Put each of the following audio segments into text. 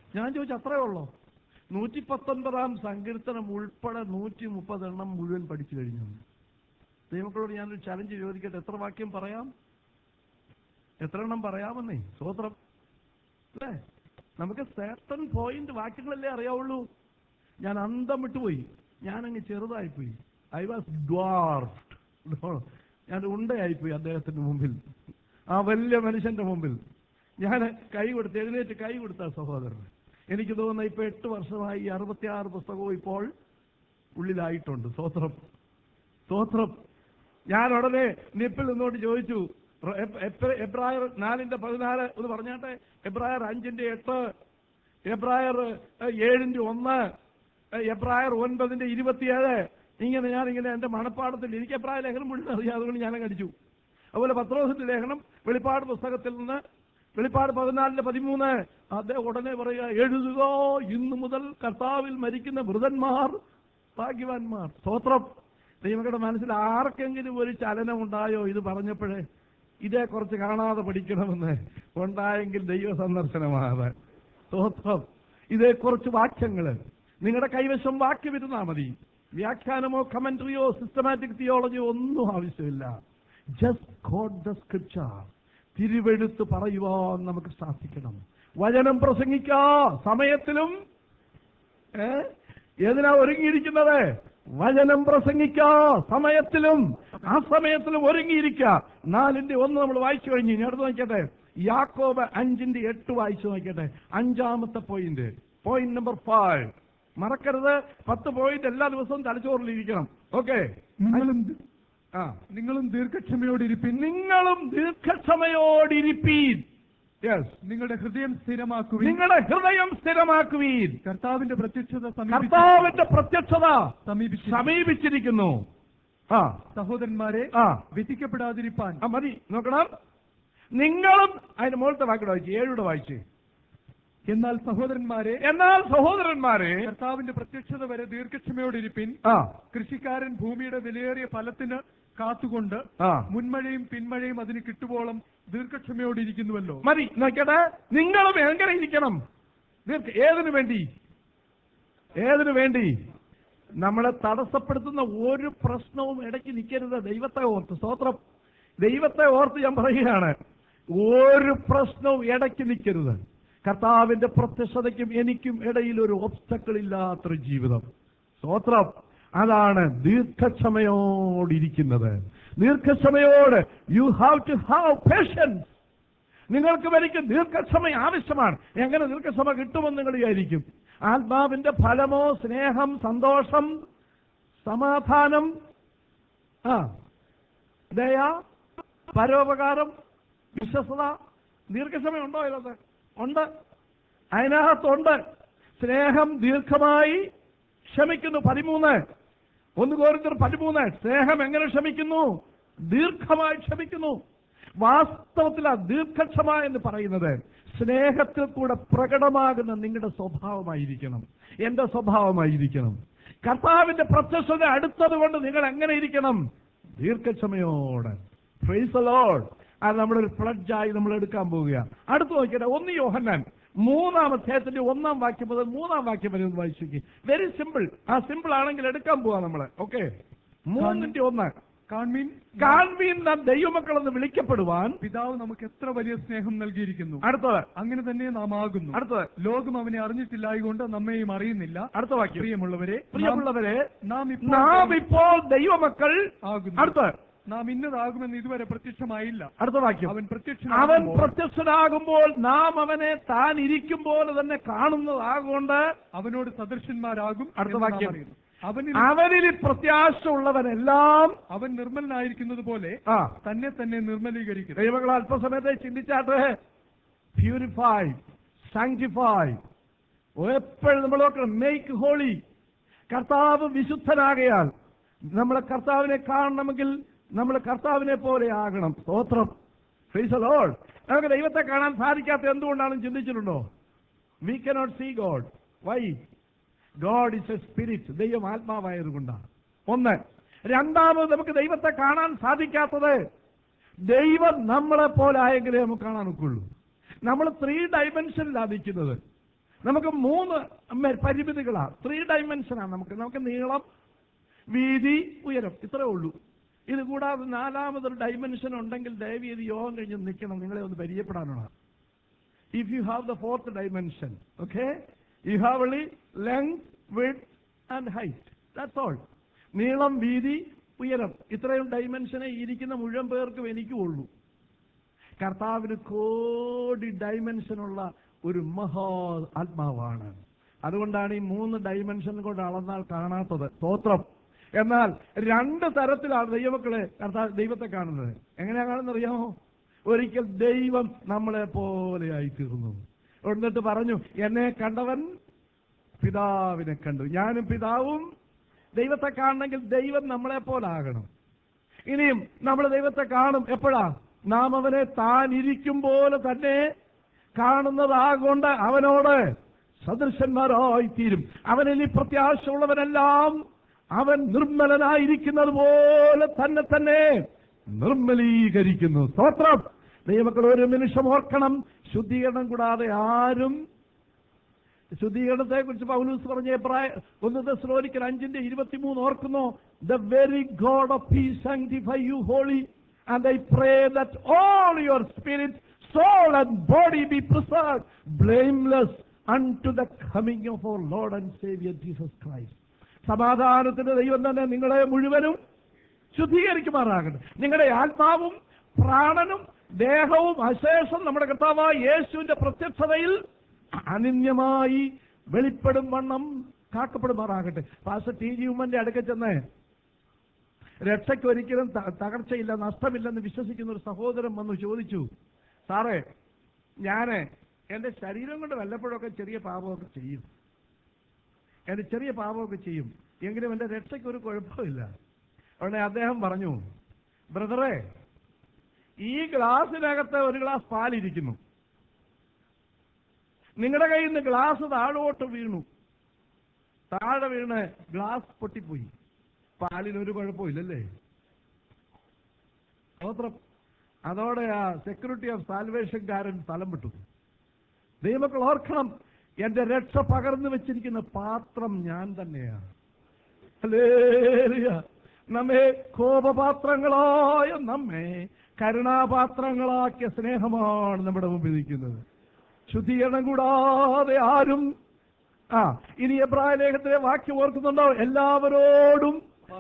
ഞാൻ ചോദിച്ചു അത്രേ ഉള്ളോ നൂറ്റി പത്തൊൻപതാം സങ്കീർത്തനം ഉൾപ്പെടെ നൂറ്റി മുപ്പതെണ്ണം മുഴുവൻ പഠിച്ചു കഴിഞ്ഞു ദൈവക്കളോട് ഞാനൊരു ചലഞ്ച് ചോദിക്കട്ടെ എത്ര വാക്യം പറയാം എത്ര എണ്ണം പറയാമെന്നേ സ്വോത്രം അല്ലേ നമുക്ക് സേർട്ടൺ പോയിന്റ് വാക്യങ്ങളല്ലേ അറിയാവുള്ളൂ ഞാൻ അന്തം വിട്ടുപോയി ഞാനങ്ങ് ചെറുതായിപ്പോയി ഐ വാസ് ഡ്വാർഫ്ഡ് ഞാൻ ഉണ്ടയായിപ്പോയി അദ്ദേഹത്തിന്റെ മുമ്പിൽ ആ വലിയ മനുഷ്യന്റെ മുമ്പിൽ ഞാൻ കൈ കൊടുത്ത് എഴുന്നേറ്റ് കൈ കൊടുത്ത സഹോദരൻ എനിക്ക് തോന്നുന്നു ഇപ്പൊ എട്ട് വർഷമായി ഈ അറുപത്തിയാറ് പുസ്തകവും ഇപ്പോൾ ഉള്ളിലായിട്ടുണ്ട് സ്വോത്രം സ്വോത്രം ഞാൻ ഉടനെ നിപ്പിൽ നിന്നോട് ചോദിച്ചു എബ്- എബ്ര- എബ്രായർ നാലിന്റെ പതിനാല് എന്ന് പറഞ്ഞാട്ടെ എബ്രായർ അഞ്ചിന്റെ എട്ട് എബ്രായർ ഏഹ്, ഏഴിന്റെ ഒന്ന് ഏഹ്, എബ്രായർ ഒൻപതിന്റെ ഇരുപത്തിയേഴ് ഇങ്ങനെ ഞാൻ ഇങ്ങനെ എന്റെ മണപ്പാടത്തിൽ എനിക്ക് എബ്രായ ലേഖനം മുഴുവൻ അറിയാം അതുകൊണ്ട് ഞാൻ അടിച്ചു അതുപോലെ പത്രോസിന്റെ ലേഖനം വെളിപ്പാട് പുസ്തകത്തിൽ നിന്ന് വെളിപ്പാട് പതിനാലിന്റെ പതിമൂന്ന് അദ്ദേഹം ഉടനെ പറയുക എഴുതുക ഇന്നു മുതൽ കർത്താവിൽ മരിക്കുന്ന മൃതന്മാർ ഭാഗ്യവാന്മാർ സ്തോത്രം ദൈവങ്ങളുടെ മനസ്സിൽ ആർക്കെങ്കിലും ഒരു ചലനം ഉണ്ടായോ ഇത് പറഞ്ഞപ്പോഴേ ഇതേ കുറച്ച് കാണാതെ പഠിക്കണമെന്ന് ഉണ്ടായെങ്കിൽ ദൈവ സന്ദർശനമാണ് സ്തോത്രം ഇതേ കുറച്ച് വാക്യങ്ങള് നിങ്ങളുടെ കൈവശം വാക്യം ഇരുന്നാ മതി വ്യാഖ്യാനമോ കമന്ററിയോ സിസ്റ്റമാറ്റിക് തിയോളജിയോ ഒന്നും ആവശ്യമില്ല ജസ്റ്റ് ഗോഡ് ദ സ്ക്രിപ്ചർ തിരുവെടുത്ത് പറയുവാൻ നമുക്ക് സാധിക്കണം വചനം പ്രസംഗിക്കാ സമയത്തിലും ഏ? ഏതിനാ ഒരുങ്ങിയിരിക്കുന്നത് വചനം പ്രസംഗിക്കാ സമയത്തിലും ആ സമയത്തിലും ഒരുങ്ങിയിരിക്ക നാലിന്റെ ഒന്ന് നമ്മൾ വായിച്ചു കഴിഞ്ഞു ഇനി അടുത്ത് നോക്കട്ടെ യാക്കോബ് അഞ്ചിന്റെ എട്ട് വായിച്ചു നോക്കട്ടെ അഞ്ചാമത്തെ പോയിന്റ് പോയിന്റ് നമ്പർ ഫൈവ് മറക്കരുത് പത്ത് പോയിന്റ് എല്ലാ ദിവസവും തലച്ചോറിലിരിക്കണം ഓക്കെ നിങ്ങളും ആ നിങ്ങളും ദീർഘക്ഷമയോടിരിപ്പിൻ നിങ്ങളും ദീർഘക്ഷമയോടിരിപ്പീൻ യെസ് നിങ്ങളുടെ ഹൃദയം സ്ഥിരമാക്കുവിൻ നിങ്ങളുടെ ഹൃദയം സ്ഥിരമാക്കുവീൻ കർത്താവിന്റെ പ്രത്യക്ഷത സമീപിച്ചു കർത്താവിന്റെ പ്രത്യക്ഷത സമീപിച്ചു സമീപിച്ചിരിക്കുന്നു ആ സഹോദരന്മാരെ ആ വിധിക്കപ്പെടാതിരിപ്പാൻ ആ മതി നോക്കണം നിങ്ങളും അതിന്റെ മുകളിലത്തെ വാക്കിടെ വായിച്ചു ഏഴുടെ വായിച്ച് എന്നാൽ സഹോദരന്മാരെ എന്നാൽ സഹോദരന്മാരെ കർത്താവിന്റെ പ്രത്യക്ഷത വരെ ദീർഘക്ഷമയോടിരിപ്പിൻ ആ കൃഷിക്കാരൻ ഭൂമിയുടെ വിലയേറിയ ഫലത്തിന് കാത്തുകൊണ്ട് ആ മുൻമഴയും പിന്മഴയും അതിന് കിട്ടുവോളം ദീർഘക്ഷമയോടിരിക്കുന്നുവല്ലോ മതി നോക്കട്ടെ നിങ്ങളും എങ്ങനെ ഇരിക്കണം ദീർഘ ഏതിനു വേണ്ടി ഏതിനു വേണ്ടി നമ്മളെ തടസ്സപ്പെടുത്തുന്ന ഒരു പ്രശ്നവും ഇടയ്ക്ക് നിൽക്കരുത് ദൈവത്തെ ഓർത്ത് സ്തോത്രം ദൈവത്തെ ഓർത്ത് ഞാൻ പറയുകയാണ് ഒരു പ്രശ്നവും ഇടയ്ക്ക് നിൽക്കരുത് കർത്താവിന്റെ പ്രത്യക്ഷതയ്ക്കും എനിക്കും ഇടയിൽ ഒരു ഒബ്സ്റ്റക്കിൾ ഇല്ലാത്തൊരു ജീവിതം സ്തോത്രം അതാണ് ദീർഘക്ഷമയോടിരിക്കുന്നത് ദീർഘക്ഷമയോട് you have to have patience നിങ്ങൾക്ക് എനിക്ക് ദീർഘക്ഷമ ആവശ്യമാണ് എങ്ങനെ ദീർഘക്ഷമ കിട്ടുമെന്ന് നിങ്ങൾ വിചാരിക്കും ആത്മാവിന്റെ ഫലമോ സ്നേഹം സന്തോഷം സമാധാനം ആ ദയ പരോപകാരം വിശ്വസത ദീർഘക്ഷമ ഉണ്ടോ ഇതിനകത്ത് ഉണ്ട് അതിനകത്തുണ്ട് സ്നേഹം ദീർഘമായി ക്ഷമിക്കുന്നു പതിമൂന്ന് ഒന്ന് കോരിന്തർ പതിമൂന്ന് സ്നേഹം എങ്ങനെ ക്ഷമിക്കുന്നു ദീർഘമായി ക്ഷമിക്കുന്നു വാസ്തവത്തിൽ ആ ദീർഘക്ഷമ എന്ന് പറയുന്നത് സ്നേഹത്തിൽ കൂടെ പ്രകടമാകുന്ന നിങ്ങളുടെ സ്വഭാവമായിരിക്കണം എന്റെ സ്വഭാവമായിരിക്കണം കർത്താവിന്റെ പ്രത്യക്ഷത അടുത്തത് കൊണ്ട് നിങ്ങൾ എങ്ങനെ ഇരിക്കണം ദീർഘക്ഷമയോടെ Praise ലോഡ് അത് നമ്മുടെ ഒരു ഫ്ലഡ്ജായി നമ്മൾ എടുക്കാൻ പോവുക അടുത്ത് നോക്കിയാൽ ഒന്ന് യോഹന്നാൻ മൂന്നാം അധ്യായത്തിന്റെ ഒന്നാം വാക്യം മുതൽ മൂന്നാം വാക്യം വരെ ഒന്ന് വായിച്ചു വെരി സിമ്പിൾ ആ സിമ്പിൾ ആണെങ്കിൽ എടുക്കാൻ പോവാ നമ്മള് ഓക്കെ മൂന്നിന്റെ ഒന്ന് കാൺമീൻ കാൺവീൻ നാം ദൈവമക്കളെന്ന് വിളിക്കപ്പെടുവാൻ പിതാവ് നമുക്ക് എത്ര വലിയ സ്നേഹം നൽകിയിരിക്കുന്നു അടുത്തത് അങ്ങനെ തന്നെ നാം ആകുന്നു അടുത്തത് ലോകം അവനെ അറിഞ്ഞിട്ടില്ലായകൊണ്ട് നമ്മെയും അറിയുന്നില്ല അടുത്ത വാക്യം പ്രിയമുള്ളവരെ പ്രിയമുള്ളവരെ നാം ഇപ്പോൾ നാം ഇപ്പോൾ ദൈവമക്കൾ ആകുന്നു അടുത്ത നാം ഇന്നതാകുമെന്ന് ഇതുവരെ പ്രത്യക്ഷമായില്ല അടുത്ത വാക്യം അവൻ അവൻ പ്രത്യക്ഷനാകുമ്പോൾ പ്രത്യക്ഷനാകുമ്പോൾ നാം അവനെ താൻ ഇരിക്കും പോലെ തന്നെ കാണുന്നതാകൊണ്ട് അവനോട് സദൃശന്മാരാകും അടുത്ത എന്ന് നാം വാക്യം. അറിയുന്നു. അവനിൽ അവനിൽ പ്രത്യാശ ഉള്ളവനെല്ലാം അവൻ നിർമ്മലനായിരിക്കുന്നത് പോലെ ആ തന്നെ തന്നെ നിർമ്മലീകരിക്കുന്നു ദൈവങ്ങൾ അല്പസമയത്തെ ചിന്തിച്ചാട്ടെ പ്യൂരിഫൈ സാങ്ക്ടിഫൈ എപ്പോഴും നമ്മൾ നോക്കണം മേക്ക് ഹോളി കർത്താവ് വിശുദ്ധനാകയാൽ നമ്മളെ കർത്താവിനെ കാണണമെങ്കിൽ നമ്മൾ കർത്താവിനെ പോലെ ആകണം സ്തോത്രം ഫേസ് ലോഡ് നമുക്ക് ദൈവത്തെ കാണാൻ സാധിക്കാത്ത എന്തുകൊണ്ടാണെന്ന് ചിന്തിച്ചിട്ടുണ്ടോ we cannot see God why God is a spirit ദൈവം ആത്മാവായതുകൊണ്ടാണ് ഒന്ന് രണ്ടാമത് നമുക്ക് ദൈവത്തെ കാണാൻ സാധിക്കാത്തത് ദൈവം നമ്മളെ പോലെ ആയെങ്കിലേ നമുക്ക് കാണാൻ ഒക്കുള്ളൂ നമ്മൾ ത്രീ ഡയമെൻഷനിലാണ് നിൽക്കുന്നത് നമുക്ക് മൂന്ന് മെ- പരിമിതികളാണ് ത്രീ ഡയമെൻഷനാണ് നമുക്ക് നമുക്ക് നീളം വീതി ഉയരം ഇത്രേ ഉള്ളൂ ഇത് കൂടാതെ നാലാമതൊരു ഡയമെൻഷൻ ഉണ്ടെങ്കിൽ ദയവ് ചെയ്ത് യോഗം കഴിഞ്ഞ് നിൽക്കണം നിങ്ങളെ ഒന്ന് പരിചയപ്പെടാനാണ് if you have the fourth dimension, okay? You have only length, width, and height. That's all. നീളം വീതി ഉയരം ഇത്രയും ഡൈമെൻഷനെ ഇരിക്കുന്ന മുഴുവൻ പേർക്കും എനിക്കും ഉള്ളൂ കർത്താവിന് കോടി ഡൈമെൻഷനുള്ള ഒരു മഹാ ആത്മാവാണ് അതുകൊണ്ടാണ് ഈ മൂന്ന് ഡൈമെൻഷൻ കൊണ്ട് അളന്നാൽ കാണാത്തത് സ്തോത്രം എന്നാൽ രണ്ട് തരത്തിലാണ് ദൈവമക്കളെ കർത്താവ് ദൈവത്തെ കാണുന്നത് എങ്ങനെയാ കാണുന്നത് അറിയാമോ ഒരിക്കൽ ദൈവം നമ്മളെ പോലെയായി തീർന്നു എന്നിട്ട് പറഞ്ഞു എന്നെ കണ്ടവൻ പിതാവിനെ കണ്ടു ഞാനും പിതാവും ദൈവത്തെ കാണണമെങ്കിൽ ദൈവം നമ്മളെ പോലാകണം ഇനിയും നമ്മൾ ദൈവത്തെ കാണും എപ്പോഴാ നാം അവനെ താൻ ഇരിക്കും പോലെ തന്നെ കാണുന്നതാകൊണ്ട് അവനോട് സദൃശന്മാരായി തീരും അവനിൽ ഈ പ്രത്യാശയുള്ളവനെല്ലാം അവൻ നിർമ്മലനായിരിക്കുന്നത് പോലെ തന്നെ തന്നെ നിർമ്മലീകരിക്കുന്നു സ്തോത്രം ദൈവമക്കൾ ഒരു നിമിഷം ഓർക്കണം ശുദ്ധീകരണം കൂടാതെ ആരും ശുദ്ധീകരണത്തെ കുറിച്ച് പൗലൂസ് പറഞ്ഞ പ്രായ ഒന്ന് ദസ്ലോനിക്കൽ അഞ്ചിന്റെ ഇരുപത്തിമൂന്ന് ഓർക്കുന്നു the very God of peace sanctify you holy and I pray that all your spirit soul and body be preserve blameless unto the coming of our Lord and Saviour Jesus Christ സമാധാനത്തിന്റെ ദൈവം തന്നെ നിങ്ങളെ മുഴുവനും ശുദ്ധീകരിക്കുമാറാകട്ടെ നിങ്ങളുടെ ആത്മാവും പ്രാണനും ദേഹവും അശേഷം നമ്മുടെ കർത്താവായ യേശുവിന്റെ പ്രത്യക്ഷതയിൽ അനന്യമായി വെളിപ്പെടും വണ്ണം കാക്കപ്പെടുമാറാകട്ടെ പാസ്റ്റർ ടി ജി ഉമ്മന്റെ അടുക്കൽ ചെന്ന് രക്ഷയ്ക്ക് ഒരിക്കലും ത- തകർച്ചയില്ല നഷ്ടമില്ലെന്ന് വിശ്വസിക്കുന്ന ഒരു സഹോദരൻ വന്നു ചോദിച്ചു സാറേ ഞാന് എന്റെ ശരീരം കൊണ്ട് വല്ലപ്പോഴൊക്കെ ചെറിയ പാപമൊക്കെ ചെയ്യും എന്റെ ചെറിയ പാപമൊക്കെ ചെയ്യും എങ്കിലും എന്റെ രക്ഷയ്ക്ക് ഒരു കുഴപ്പമില്ല ഉടനെ അദ്ദേഹം പറഞ്ഞു ബ്രദറെ ഈ ഗ്ലാസിനകത്ത് ഒരു ഗ്ലാസ് പാലിരിക്കുന്നു നിങ്ങളുടെ കയ്യിൽ നിന്ന് ഗ്ലാസ് താഴോട്ട് വീണു താഴെ വീണ് ഗ്ലാസ് പൊട്ടിപ്പോയി പാലിന് ഒരു കുഴപ്പമില്ലല്ലേ സ്തോത്രം അതോടെ ആ സെക്യൂരിറ്റി ഓഫ് സാൽവേഷൻകാരൻ സ്ഥലം വിട്ടു ദൈവമക്കൾ ഓർക്കണം എന്റെ രക്ഷ പകർന്നു വെച്ചിരിക്കുന്ന പാത്രം ഞാൻ തന്നെയാണ് ഹല്ലേലൂയ. നമ്മെ കോപപാത്രങ്ങളായ നമ്മെ കരുണാപാത്രങ്ങളാക്കിയ സ്നേഹമാണ് നമ്മുടെ മുമ്പിൽ നിൽക്കുന്നത് ശുദ്ധീകരണം കൂടാതെ ആരും ആ ഇനി എബ്രായ ലേഖത്തിലെ വാക്യം ഓർക്കുന്നുണ്ടോ എല്ലാവരോടും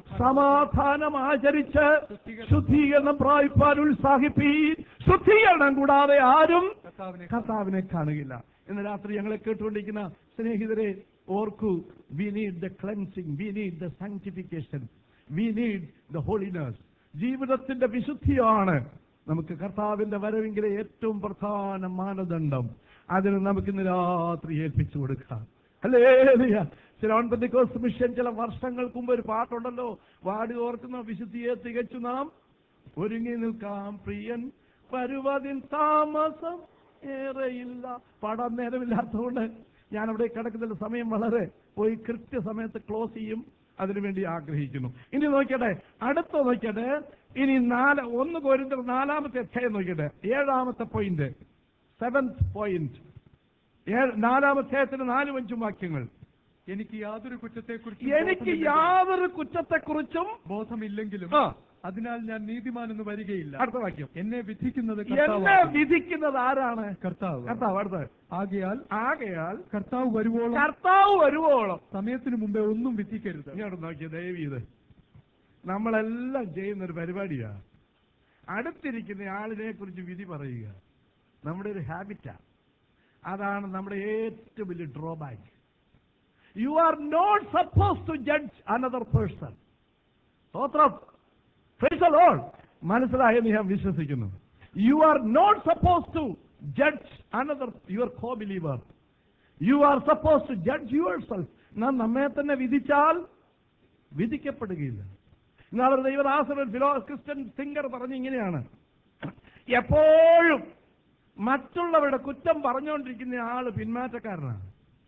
സമാധാനം ആചരിച്ച് ശുദ്ധീകരണം പ്രാപിപ്പാൻ ഉത്സാഹിപ്പീൻ ശുദ്ധീകരണം കൂടാതെ ആരും കർത്താവിനെ കർത്താവിനെ കാണുകയില്ല ഇന്ന് രാത്രി ഞങ്ങളെ കേട്ടുകൊണ്ടിരിക്കുന്ന സ്നേഹിതരെ ഓർക്കൂ we need the cleansing we need the sanctification we need the holiness ജീവിതത്തിന്റെ വിശുദ്ധിയാണ് നമുക്ക് കർത്താവിന്റെ വരവെങ്കിലെ ഏറ്റവും പ്രധാന മാനദണ്ഡം അതിന് നമുക്ക് ഇന്ന് രാത്രി ഏൽപ്പിച്ചു കൊടുക്കാം അല്ലേ ചില പെന്തിക്കോസ് മിഷൻ ചില വർഷങ്ങൾക്ക് മുമ്പ് ഒരു പാട്ടുണ്ടല്ലോ വാടി ഓർക്കുന്ന വിശുദ്ധിയെ തികച്ചു നാം ഒരുങ്ങി നിൽക്കാം പ്രിയൻ പരുവതിൻ താമസം ഏറെയില്ല പാടാൻ നേരമില്ലാത്തതുകൊണ്ട് ഞാൻ അവിടെ കിടക്കുന്ന സമയം വളരെ പോയി കൃത്യസമയത്ത് ക്ലോസ് ചെയ്യും അതിനുവേണ്ടി ആഗ്രഹിക്കുന്നു ഇനി നോക്കിയട്ടെ അടുത്ത നോക്കിയട്ടെ ഇനി നാല് ഒന്ന് കോരിന്തർ നാലാമത്തെ അധ്യായം നോക്കിയട്ടെ ഏഴാമത്തെ പോയിന്റ് സെവൻത് പോയിന്റ് നാലാമത്തെ അധ്യായത്തിന് നാലും അഞ്ചും വാക്യങ്ങൾ എനിക്ക് യാതൊരു കുറ്റത്തെക്കുറിച്ച് എനിക്ക് യാതൊരു കുറ്റത്തെക്കുറിച്ചും ബോധമില്ലെങ്കിലും ആ, അതിനാൽ ഞാൻ നീതിമാൻ എന്ന് വരികയില്ല അടുത്ത വാക്യം എന്നെ വിധിക്കുന്നത് എന്നെ കർത്താവാകുന്നു. വിധിക്കുന്നത് ആരാണ് കർത്താവ് കർത്താവ് അടുത്ത ആകയാൽ ആകയാൽ കർത്താവ് വരുവോളം കർത്താവ് വരുവോളം സമയത്തിന് മുമ്പേ ഒന്നും വിധിക്കരുത് ഇങ്ങോട്ട് നോക്കിയ ദയവ് ഇത് നമ്മളെല്ലാം ചെയ്യുന്ന ഒരു പരിപാടിയാ അടുത്തിരിക്കുന്ന ആളിനെ കുറിച്ച് വിധി പറയുക നമ്മുടെ ഒരു ഹാബിറ്റാ അതാണ് നമ്മുടെ ഏറ്റവും വലിയ drawback you are not suppose to judge another person സ്തോത്രം Praise the Lord. മനസ്സിലായെന്ന് ഞാൻ വിശ്വസിക്കുന്നു you are not suppose to judge another your co believer you are suppose to judge yourself നാം നമ്മെ തന്നെ വിധിച്ചാൽ വിധിക്കപ്പെടുകയില്ല ഇന്നാളൊരു ദൈവദാസൻ ഫിലോ ക്രിസ്ത്യൻ സിംഗർ പറഞ്ഞ ഇങ്ങനെയാണ് എപ്പോഴും മറ്റുള്ളവരുടെ കുറ്റം പറഞ്ഞുകൊണ്ടിരിക്കുന്ന ആള് പിന്മാറ്റക്കാരനാണ്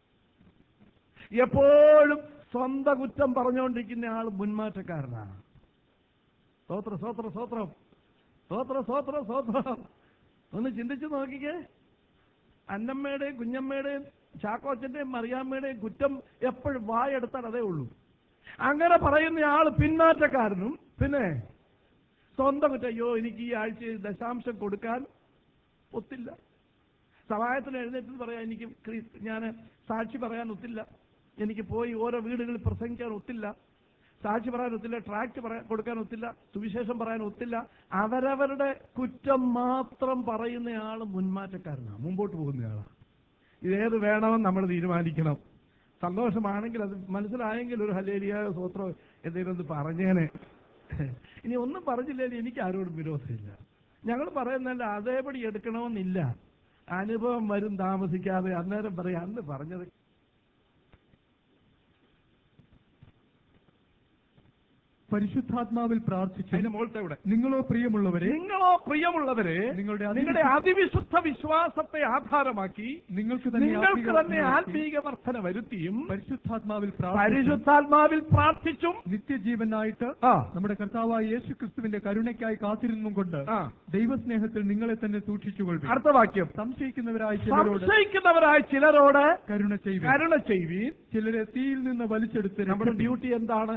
എപ്പോഴും സ്വന്തം കുറ്റം പറഞ്ഞുകൊണ്ടിരിക്കുന്ന ആൾ മുൻമാറ്റക്കാരനാണ് സ്തോത്ര സ്തോത്ര സ്തോത്രം സ്തോത്ര സ്തോത്ര സ്തോത്രം ഒന്ന് ചിന്തിച്ചു നോക്കിക്കേ അന്നമ്മയുടെയും കുഞ്ഞമ്മയുടെയും ചാക്കോച്ചന്റെയും മറിയാമ്മയുടെയും കുറ്റം എപ്പോഴും വായെടുത്താൽ അതേ ഉള്ളൂ അങ്ങനെ പറയുന്ന ആള് പിന്മാറ്റക്കാരനും പിന്നെ സ്വന്തം കുറ്റം അയ്യോ എനിക്ക് ഈ ആഴ്ച ദശാംശം കൊടുക്കാൻ ഒത്തില്ല സഹായത്തിന് എഴുന്നേറ്റ് പറയാൻ എനിക്ക് ഞാൻ സാക്ഷി പറയാൻ ഒത്തില്ല എനിക്ക് പോയി ഓരോ വീടുകളിൽ പ്രസംഗിക്കാൻ ഒത്തില്ല സാക്ഷി പറയാൻ ഒത്തില്ല ട്രാക്ട് പറയാൻ കൊടുക്കാൻ ഒത്തില്ല സുവിശേഷം പറയാൻ ഒത്തില്ല അവരവരുടെ കുറ്റം മാത്രം പറയുന്നയാൾ മുൻമാറ്റക്കാരനാണ് മുമ്പോട്ട് പോകുന്നയാളാണ് ഇതേത് വേണമെന്ന് നമ്മൾ തീരുമാനിക്കണം സന്തോഷമാണെങ്കിൽ അത് മനസ്സിലായെങ്കിൽ ഒരു ഹലേലിയ സ്വത്രം എന്തെങ്കിലും ഒന്ന് പറഞ്ഞേനെ ഇനി ഒന്നും പറഞ്ഞില്ലെങ്കിൽ എനിക്ക് ആരോടും വിരോധമില്ല ഞങ്ങൾ പറയുന്നല്ല അതേപടി എടുക്കണമെന്നില്ല അനുഭവം വരും താമസിക്കാതെ അന്നേരം പറയാം അന്ന് പറഞ്ഞത് പരിശുദ്ധാത്മാവിൽ പ്രാർത്ഥിച്ചു അതിന്റെ മുകളിലത്തെ ഇവിടെ നിങ്ങളോ പ്രിയമുള്ളവരെ നിങ്ങളോ പ്രിയമുള്ളവരെ നിങ്ങളുടെ അതിവിശുദ്ധ- നിങ്ങളുടെ അതിവിശുദ്ധ വിശ്വാസത്തെ ആധാരമാക്കി നിങ്ങൾക്ക് തന്നെ നിങ്ങൾക്ക് തന്നെ ആത്മീയ ആത്മീക വർധന വരുത്തിയും പരിശുദ്ധാത്മാവിൽ പ്രാർത്ഥിച്ചു പരിശുദ്ധാത്മാവിൽ പ്രാർത്ഥിച്ചും നിത്യജീവനായിട്ട് ആ നമ്മുടെ കർത്താവായ യേശു ക്രിസ്തുവിന്റെ കരുണയ്ക്കായി കാത്തിരുന്നും കൊണ്ട് ആ ദൈവസ്നേഹത്തിൽ നിങ്ങളെ തന്നെ സൂക്ഷിച്ചുകൊള്ളു അടുത്ത വാക്യം സംശയിക്കുന്നവരായ ചിലരോട് സംശയിക്കുന്നവരായ ചിലരോട് കരുണ ചെയ്യുക കരുണ ചെയ്യുവീൻ ചിലരെ തീയിൽ നിന്ന് വലിച്ചെടുത്ത് നമ്മുടെ രക്ഷപ്പെടും. ഡ്യൂട്ടി എന്താണ്